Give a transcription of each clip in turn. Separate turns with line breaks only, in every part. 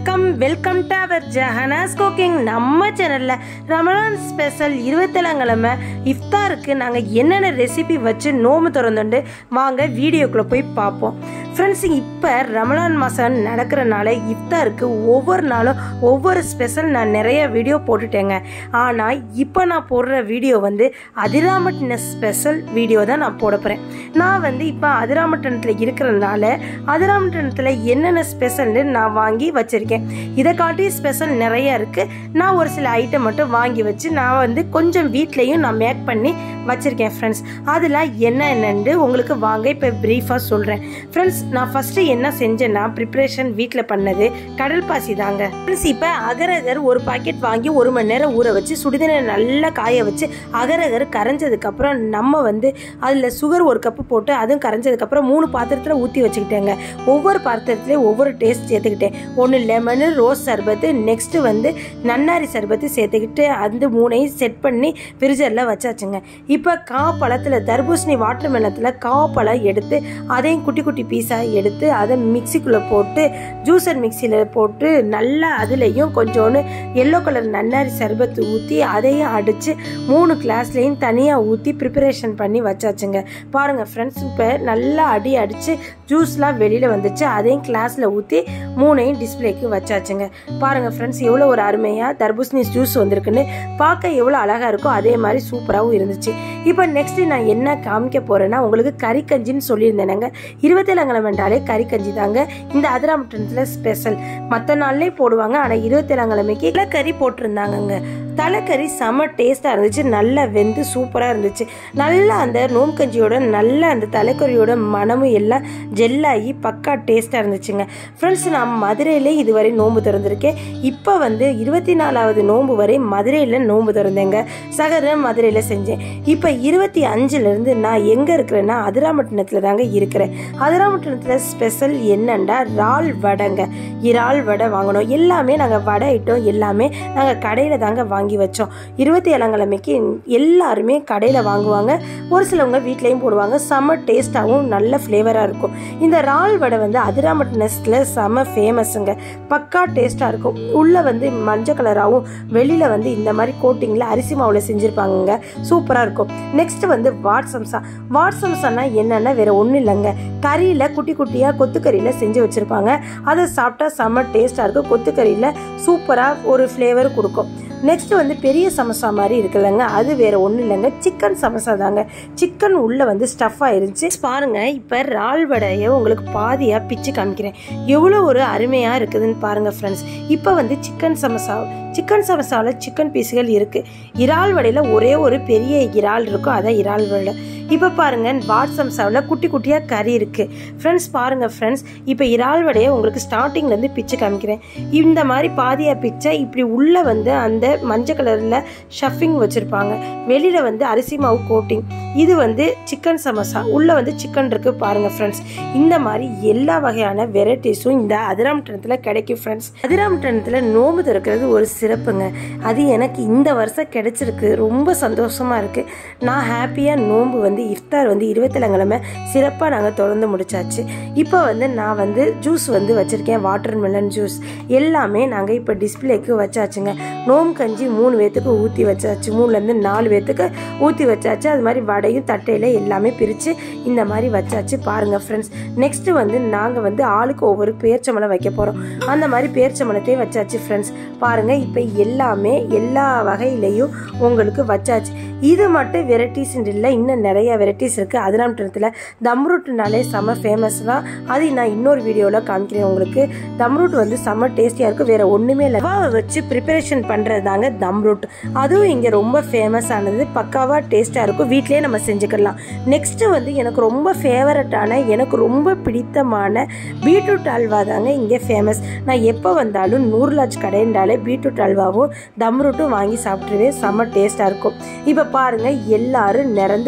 வணக்கம் welcome to our Jahanas cooking நம்ம சேனல்ல ரமலான் ஸ்பெஷல் இருபத்தேழாங்கிழமை இஃப்தாருக்கு நாங்கள் என்னென்ன ரெசிபி வச்சு நோம்பு திறந்துண்டு வாங்க வீடியோக்குள்ளே போய் பார்ப்போம் ஃப்ரெண்ட்ஸ் இப்போ ரமலான் மாதம் நடக்கிறனால இஃப்தாருக்கு ஒவ்வொரு நாளும் ஒவ்வொரு ஸ்பெஷல் நான் நிறைய வீடியோ போட்டுட்டேங்க ஆனால் இப்போ நான் போடுற வீடியோ வந்து அதிராமட்டின ஸ்பெஷல் வீடியோ தான் நான் போட போகிறேன் நான் வந்து இப்போ அதிராமட்டனத்தில் இருக்கிறதுனால அதிராமட்டனத்தில் என்னென்ன ஸ்பெஷல்னு நான் வாங்கி வச்சுருக்கேன் இதை காட்டி ஸ்பெஷல் நிறைய இருக்குது நான் ஒரு சில ஐட்டம் மட்டும் வாங்கி வச்சு நான் வந்து கொஞ்சம் வீட்லேயும் நான் மேக் பண்ணி வச்சுருக்கேன் ஃப்ரெண்ட்ஸ் அதெல்லாம் என்ன என்னன்னு உங்களுக்கு வாங்க இப்போ ப்ரீஃபாக சொல்கிறேன் ஃப்ரெண்ட்ஸ் நான் ஃபஸ்ட்டு என்ன செஞ்சேன்னா ப்ரிப்ரேஷன் வீட்டில் பண்ணது கடல் பாசி தாங்க ஃப்ரெண்ட்ஸ் இப்போ அகரகர் ஒரு பாக்கெட் வாங்கி ஒரு மணி நேரம் ஊற வச்சு சுடுதண்ணி நல்லா காய வச்சு அகரகர் கரைஞ்சதுக்கப்புறம் நம்ம வந்து அதில் சுகர் ஒரு கப்பு போட்டு அதுவும் கரைஞ்சதுக்கப்புறம் மூணு பாத்திரத்தில் ஊற்றி வச்சுக்கிட்டேங்க ஒவ்வொரு பாத்திரத்துலேயும் ஒவ்வொரு டேஸ்ட் சேர்த்துக்கிட்டேன் ஒன்று லெமனு ரோஸ் சர்பத்து நெக்ஸ்ட்டு வந்து நன்னாரி சர்பத்து சேர்த்துக்கிட்டு அந்த மூணையும் செட் பண்ணி ஃப்ரிட்ஜரில் வச்சாச்சுங்க இப்போ காப்பழத்தில் தர்பூசணி வாட்டர் மெலத்தில் காப்பழம் எடுத்து அதையும் குட்டி குட்டி பீஸாக எடுத்து அதை மிக்சிக்குள்ளே போட்டு ஜூசர் மிக்சியில் போட்டு நல்லா அதுலேயும் கொஞ்சோண்டு எல்லோ கலர் நன்னாரி சர்பத்து ஊற்றி அதையும் அடித்து மூணு கிளாஸ்லேயும் தனியாக ஊற்றி ப்ரிப்பரேஷன் பண்ணி வச்சாச்சுங்க பாருங்கள் ஃப்ரெண்ட்ஸ் இப்போ நல்லா அடி அடித்து ஜூஸ்லாம் வெளியில் வந்துச்சு அதையும் கிளாஸில் ஊற்றி மூணையும் டிஸ்பிளேக்கு வச்சாச்சுங்க பாருங்கள் ஃப்ரெண்ட்ஸ் எவ்வளோ ஒரு அருமையாக தர்பூசணி ஜூஸ் வந்திருக்குன்னு பார்க்க எவ்வளோ அழகாக இருக்கோ அதே மாதிரி சூப்பராகவும் இருந்துச்சு இப்போ நெக்ஸ்ட் நான் என்ன காமிக்க போறேன்னா உங்களுக்கு கறிக்கஞ்சின்னு சொல்லியிருந்தேனுங்க இருபத்தேழாங்கிழமை என்றாலே கறிக்கஞ்சி தாங்க இந்த அதிராமட்டனத்தில் ஸ்பெஷல் மற்ற நாள்லேயே போடுவாங்க ஆனால் இருபத்தேழாங்கிழமைக்கு கறி போட்டிருந்தாங்கங்க தலைக்கறி செம்ம டேஸ்ட்டாக இருந்துச்சு நல்லா வெந்து சூப்பராக இருந்துச்சு நல்லா அந்த நோம்கஞ்சியோட நல்ல அந்த தலைக்கறியோட மனமும் எல்லாம் ஜெல்லாகி பக்கா டேஸ்ட்டாக இருந்துச்சுங்க ஃப்ரெண்ட்ஸ் நான் மதுரையிலே இதுவரை நோன்பு திறந்திருக்கேன் இப்போ வந்து இருபத்தி நாலாவது நோன்பு வரை மதுரையில் நோன்பு திறந்தேங்க சகர மதுரையில் செஞ்சேன் இப்போ இருபத்தி அஞ்சுலேருந்து நான் எங்கே இருக்கிறேன்னா அதிராமட்டணத்தில் தாங்க இருக்கிறேன் அதிராமட்டணத்தில் ஸ்பெஷல் என்னண்டா இறால் வடைங்க இறால் வடை வாங்கணும் எல்லாமே நாங்கள் வடை ஐட்டம் எல்லாமே நாங்கள் கடையில் தாங்க வாங்கி வச்சோம் இருபத்தி ஏழாங்கிழமைக்கு எல்லாருமே கடையில் வாங்குவாங்க ஒரு சிலவங்க வீட்லேயும் போடுவாங்க செம்ம டேஸ்ட்டாகவும் நல்ல ஃப்ளேவராக இருக்கும் இந்த இறால் வடை வந்து அதிராமட்டணத்தில் செம்ம ஃபேமஸுங்க பக்கா டேஸ்ட்டாக இருக்கும் உள்ளே வந்து மஞ்சள் கலராகவும் வெளியில் வந்து இந்த மாதிரி கோட்டிங்கில் அரிசி மாவில் செஞ்சுருப்பாங்கங்க சூப்பராக இருக்கும் நெக்ஸ்ட் வந்து வாட் சம்சா வாட் சம்சானா என்னன்னா வேற ஒன்றும் இல்லைங்க கறியில் குட்டி குட்டியாக கொத்துக்கறியில் செஞ்சு வச்சுருப்பாங்க அதை சாப்பிட்டா செம்ம டேஸ்ட்டாக இருக்கும் கொத்துக்கறியில் சூப்பராக ஒரு ஃப்ளேவர் கொடுக்கும் நெக்ஸ்ட் வந்து பெரிய சமோசா மாதிரி இருக்குல்லங்க அது வேற ஒன்றும் இல்லைங்க சிக்கன் சமோசா தாங்க சிக்கன் உள்ள வந்து ஸ்டஃப் ஆயிருந்துச்சு பாருங்க இப்போ இறால் வடையை உங்களுக்கு பாதியாக பிச்சு காமிக்கிறேன் எவ்வளோ ஒரு அருமையாக இருக்குதுன்னு பாருங்க ஃப்ரெண்ட்ஸ் இப்போ வந்து சிக்கன் சமோசா சிக்கன் சமோசாவில் சிக்கன் பீஸுகள் இருக்குது இறால் வடையில் ஒரே ஒரு பெரிய இறால் இருக்கும் அதான் இறால் வடை இப்போ பாருங்க வாட் சம்சாவில் குட்டி குட்டியாக கறி இருக்குது ஃப்ரெண்ட்ஸ் பாருங்கள் ஃப்ரெண்ட்ஸ் இப்போ இறால் வடையை உங்களுக்கு ஸ்டார்டிங்லேருந்து பிச்சு காமிக்கிறேன் இந்த மாதிரி பாதியாக பிச்சை இப்படி உள்ளே வந்து அந்த மஞ்சள் கலரில் ஷஃபிங் வச்சுருப்பாங்க வெளியில் வந்து அரிசி மாவு கோட்டிங் இது வந்து சிக்கன் சமோசா உள்ளே வந்து சிக்கன் இருக்குது பாருங்கள் ஃப்ரெண்ட்ஸ் இந்த மாதிரி எல்லா வகையான வெரைட்டிஸும் இந்த அதிராமட்டணத்தில் கிடைக்கும் ஃப்ரெண்ட்ஸ் அதிராமட்டணத்தில் நோம்பு திறக்கிறது ஒரு சிறப்புங்க அது எனக்கு இந்த வருஷம் கிடைச்சிருக்கு ரொம்ப சந்தோஷமாக இருக்குது நான் ஹாப்பியாக நோம்பு வந்து இஃப்தார் வந்து இருபத்தேழாங்கிழமை சிறப்பாக நாங்கள் தொடர்ந்து முடிச்சாச்சு இப்போ வந்து நான் வந்து ஜூஸ் வந்து வச்சுருக்கேன் வாட்டர் மெலன் ஜூஸ் எல்லாமே நாங்கள் இப்போ டிஸ்பிளேக்கு வச்சாச்சுங்க நோம் கஞ்சி மூணு பேத்துக்கு ஊற்றி வச்சாச்சு மூணுலேருந்து நாலு பேத்துக்கு ஊற்றி வச்சாச்சு அது மாதிரி வடையும் தட்டையில் எல்லாமே பிரித்து இந்த மாதிரி வச்சாச்சு பாருங்கள் ஃப்ரெண்ட்ஸ் நெக்ஸ்ட்டு வந்து நாங்கள் வந்து ஆளுக்கு ஒவ்வொரு பேர்ச்சம்பளம் வைக்க போகிறோம் அந்த மாதிரி பேர்ச்சம்பளத்தையும் வச்சாச்சு ஃப்ரெண்ட்ஸ் பாருங்கள் இப்போ எல்லாமே எல்லா வகையிலையும் உங்களுக்கு வச்சாச்சு இது மட்டும் வெரைட்டிஸ் இல்லை இன்னும் நிறைய வெரைட்டிஸ் இருக்குது அதிராமட்டணத்தில் தம்ரூட்னாலே செம்ம ஃபேமஸ் தான் அது நான் இன்னொரு வீடியோவில் காமிக்கிறேன் உங்களுக்கு தம்ரூட் வந்து செம்ம டேஸ்டியாக இருக்கும் வேறு ஒன்றுமே இல்லை ரவாவை வச்சு ப்ரிப்பரேஷன் பண்ணுறது தாங்க தம்ரூட் அதுவும் இங்கே ரொம்ப ஃபேமஸ் ஆனது பக்காவாக டேஸ்ட்டாக இருக்கும் வீட்டிலே நம்ம செஞ்சுக்கலாம் நெக்ஸ்ட்டு வந்து எனக்கு ரொம்ப ஃபேவரட்டான எனக்கு ரொம்ப பிடித்தமான பீட்ரூட் அல்வா தாங்க இங்கே ஃபேமஸ் நான் எப்போ வந்தாலும் நூறுலாஜ் கடைன்றாலே பீட்ரூட் அல்வாவும் தம்ரூட்டும் வாங்கி சாப்பிட்ருவேன் செம்ம டேஸ்ட்டாக இருக்கும் இப்போ பாருங்கள் எல்லாரும் நிறந்து வச்சாச்சு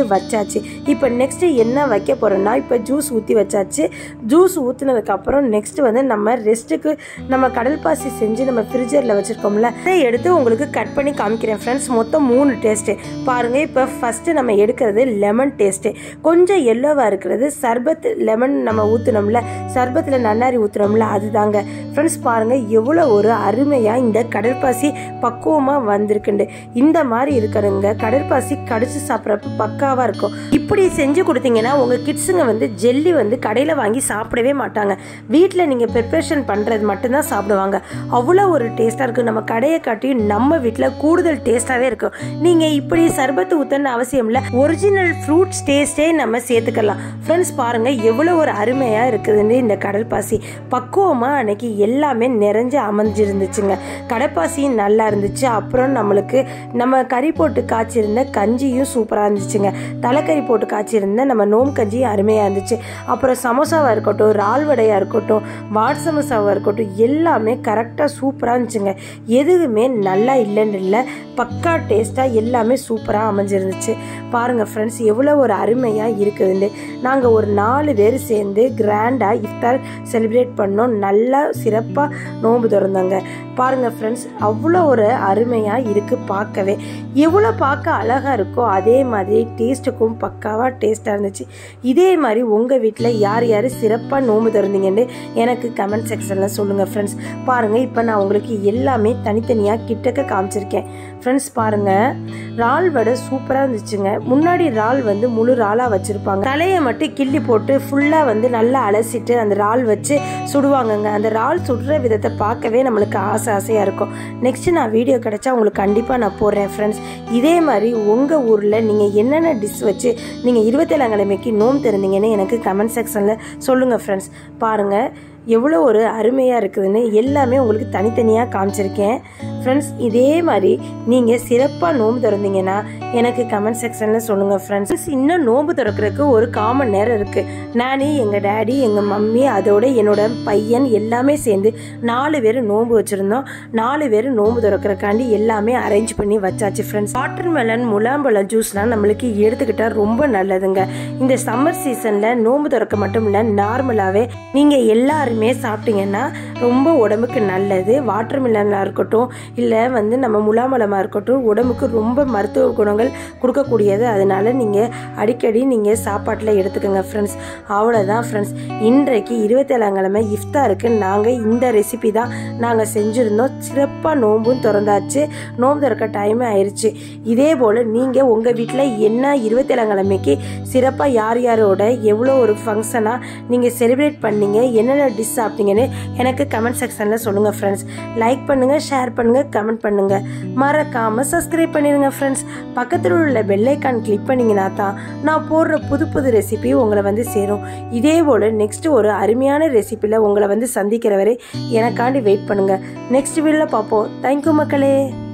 வச்சாச்சு இப்போ நெக்ஸ்ட் என்ன வைக்க போறோம்னா இப்போ ஜூஸ் ஊற்றி வச்சாச்சு ஜூஸ் ஊற்றுனதுக்கப்புறம் நெக்ஸ்ட் வந்து நம்ம ரெஸ்ட்டுக்கு நம்ம கடல் பாசி செஞ்சு நம்ம ஃப்ரிட்ஜரில் வச்சுருக்கோம்ல அதை எடுத்து உங்களுக்கு கட் பண்ணி காமிக்கிறேன் ஃப்ரெண்ட்ஸ் மொத்தம் மூணு டேஸ்ட்டு பாருங்கள் இப்போ ஃபஸ்ட்டு நம்ம எடுக்கிறது லெமன் டேஸ்ட்டு கொஞ்சம் எல்லோவாக இருக்கிறது சர்பத் லெமன் நம்ம ஊற்றுனோம்ல சர்பத்தில் நன்னாரி ஊற்றுனோம்ல அதுதாங்க ஃப்ரெண்ட்ஸ் பாருங்கள் எவ்வளோ ஒரு அருமையாக இந்த கடற்பாசி பக்குவமாக வந்திருக்குண்டு இந்த மாதிரி இருக்கிறவங்க கடற்பாசி கடிச்சு சாப்பிட்றப்ப பக்காவாக இருக்கும் இப்படி செஞ்சு கொடுத்தீங்கன்னா உங்கள் கிட்ஸுங்க வந்து ஜெல்லி வந்து கடையில் வாங்கி சாப்பிடவே மாட்டாங்க வீட்டில் நீங்கள் ப்ரிப்ரேஷன் பண்ணுறது மட்டும்தான் சாப்பிடுவாங்க அவ்வளோ ஒரு டேஸ்ட்டாக இருக்கும் நம்ம கடையை காட்டியும் நம்ம வீட்டில் கூடுதல் டேஸ்ட்டாகவே இருக்கும் நீங்கள் இப்படி சர்பத்து ஊற்றணும்னு அவசியம் இல்லை ஒரிஜினல் ஃப்ரூட்ஸ் டேஸ்ட்டே நம்ம சேர்த்துக்கலாம் ஃப்ரெண்ட்ஸ் பாருங்கள் எவ்வளோ ஒரு அருமையாக இருக்குதுன்னு இந்த கடல் பாசி பக்குவமாக அன்னைக்கு எல்லாமே நிறைஞ்சு அமைஞ்சிருந்துச்சுங்க கடற்பாசியும் நல்லா இருந்துச்சு அப்புறம் நம்மளுக்கு நம்ம கறி போட்டு காய்ச்சிருந்த கஞ்சியும் சூப்பராக இருந்துச்சுங்க தலைக்கறி போட்டு காய்ச்சிருந்த நம்ம நோம் கஞ்சியும் அருமையாக இருந்துச்சு அப்புறம் சமோசாவாக இருக்கட்டும் ரால் வடையாக இருக்கட்டும் வாட் சமோசாவாக இருக்கட்டும் எல்லாமே கரெக்டாக சூப்பராக இருந்துச்சுங்க எதுவுமே நல்லா இல்லைன்னு இல்லை பக்கா டேஸ்ட்டாக எல்லாமே சூப்பராக அமைஞ்சிருந்துச்சு பாருங்கள் ஃப்ரெண்ட்ஸ் எவ்வளோ ஒரு அருமையாக இருக்குதுன்னு நாங்கள் ஒரு நாலு பேர் சேர்ந்து கிராண்டாக இஃப்தார் செலிப்ரேட் பண்ணோம் நல்லா சிறப்பாக நோன்பு திறந்தோங்க பாருங்கள் ஃப்ரெண்ட்ஸ் அவ்வளோ ஒரு அருமையாக இருக்குது பார்க்கவே எவ்வளோ பார்க்க அழகாக இருக்கோ அதே மாதிரி டேஸ்ட்டுக்கும் பக்காவாக டேஸ்ட்டாக இருந்துச்சு இதே மாதிரி உங்கள் வீட்டில் யார் யார் சிறப்பாக நோம்பு திறந்தீங்கன்னு எனக்கு கமெண்ட் செக்ஷனில் சொல்லுங்கள் ஃப்ரெண்ட்ஸ் பாருங்கள் இப்போ நான் உங்களுக்கு எல்லாமே தனித்தனியாக கிட்டக்க காமிச்சிருக்கேன் ஃப்ரெண்ட்ஸ் பாருங்கள் இறால் வடை சூப்பராக இருந்துச்சுங்க முன்னாடி இறால் வந்து முழு இறாலாக வச்சுருப்பாங்க தலையை மட்டும் கிள்ளி போட்டு ஃபுல்லாக வந்து நல்லா அலசிட்டு அந்த இறால் வச்சு சுடுவாங்கங்க அந்த இறால் சுடுற விதத்தை பார்க்கவே நம்மளுக்கு ஆசை ஆசையாக இருக்கும் நெக்ஸ்ட் நான் வீடியோ கிடைச்சா உங்களுக்கு கண்டிப்பாக நான் போடுறேன் ஃப்ரெண்ட்ஸ் இதே மாதிரி உங்கள் ஊரில் நீங்கள் என்னென்ன டிஷ் வச்சு நீங்கள் இருபத்தேழாம் கிழமைக்கு நோம் திறந்தீங்கன்னு எனக்கு கமெண்ட் செக்ஷனில் சொல்லுங்கள் ஃப்ரெண்ட்ஸ் பாருங்கள் எவ்வளோ ஒரு அருமையாக இருக்குதுன்னு எல்லாமே உங்களுக்கு தனித்தனியாக காமிச்சிருக்கேன் ஃப்ரெண்ட்ஸ் இதே மாதிரி நீங்கள் சிறப்பாக நோன்பு திறந்தீங்கன்னா எனக்கு கமெண்ட் செக்ஷனில் சொல்லுங்கள் ஃப்ரெண்ட்ஸ் இன்னும் நோன்பு திறக்கிறதுக்கு ஒரு காமன் நேரம் இருக்குது நான் எங்கள் டேடி எங்கள் மம்மி அதோட என்னோட பையன் எல்லாமே சேர்ந்து நாலு பேர் நோன்பு வச்சுருந்தோம் நாலு பேர் நோன்பு திறக்கிறக்காண்டி எல்லாமே அரேஞ்ச் பண்ணி வச்சாச்சு ஃப்ரெண்ட்ஸ் வாட்டர் மெலன் முலாம்பழம் ஜூஸ்லாம் நம்மளுக்கு எடுத்துக்கிட்டால் ரொம்ப நல்லதுங்க இந்த சம்மர் சீசனில் நோன்பு திறக்க மட்டும் இல்லை நார்மலாகவே நீங்கள் எல்லாருமே சாப்பிட்டீங்கன்னா ரொம்ப உடம்புக்கு நல்லது வாட்டர் மெலனாக இருக்கட்டும் இல்லை வந்து நம்ம முலாம்பழமாக இருக்கட்டும் உடம்புக்கு ரொம்ப மருத்துவ குணங்கள் கொடுக்கக்கூடியது அதனால நீங்கள் அடிக்கடி நீங்கள் சாப்பாட்டில் எடுத்துக்கோங்க ஃப்ரெண்ட்ஸ் அவ்வளோதான் ஃப்ரெண்ட்ஸ் இன்றைக்கு இருபத்தேழாம் கிழமை இஃப்தாருக்கு நாங்கள் இந்த ரெசிபி தான் நாங்கள் செஞ்சுருந்தோம் சிறப்பாக நோன்பும் திறந்தாச்சு நோன்பு திறக்க டைம் ஆயிடுச்சு இதே போல் நீங்கள் உங்கள் வீட்டில் என்ன இருபத்தேழாம் கிழமைக்கு சிறப்பாக யார் யாரோட எவ்வளோ ஒரு ஃபங்க்ஷனாக நீங்கள் செலிப்ரேட் பண்ணீங்க என்னென்ன டிஷ் சாப்பிட்டீங்கன்னு எனக்கு கமெண்ட் செக்ஷனில் சொல்லுங்கள் ஃப்ரெண்ட்ஸ் லைக் பண்ணுங்கள் ஷேர் பண்ணுங்கள் கமெண்ட் பண்ணுங்கள் மறக்காமல் சப்ஸ்கிரைப் பண்ணிடுங்க ஃப்ரெண்ட்ஸ் பக்கத்தில் உள்ள பெல்லைக்கான் கிளிக் பண்ணிங்கன்னா தான் நான் போடுற புது புது ரெசிபி உங்களை வந்து சேரும் இதே போல் நெக்ஸ்ட் ஒரு அருமையான ரெசிபியில் உங்களை வந்து சந்திக்கிற வரை எனக்காண்டி வெயிட் பண்ணுங்கள் நெக்ஸ்ட் வீடியோவில் பார்ப்போம் தேங்க்யூ மக்களே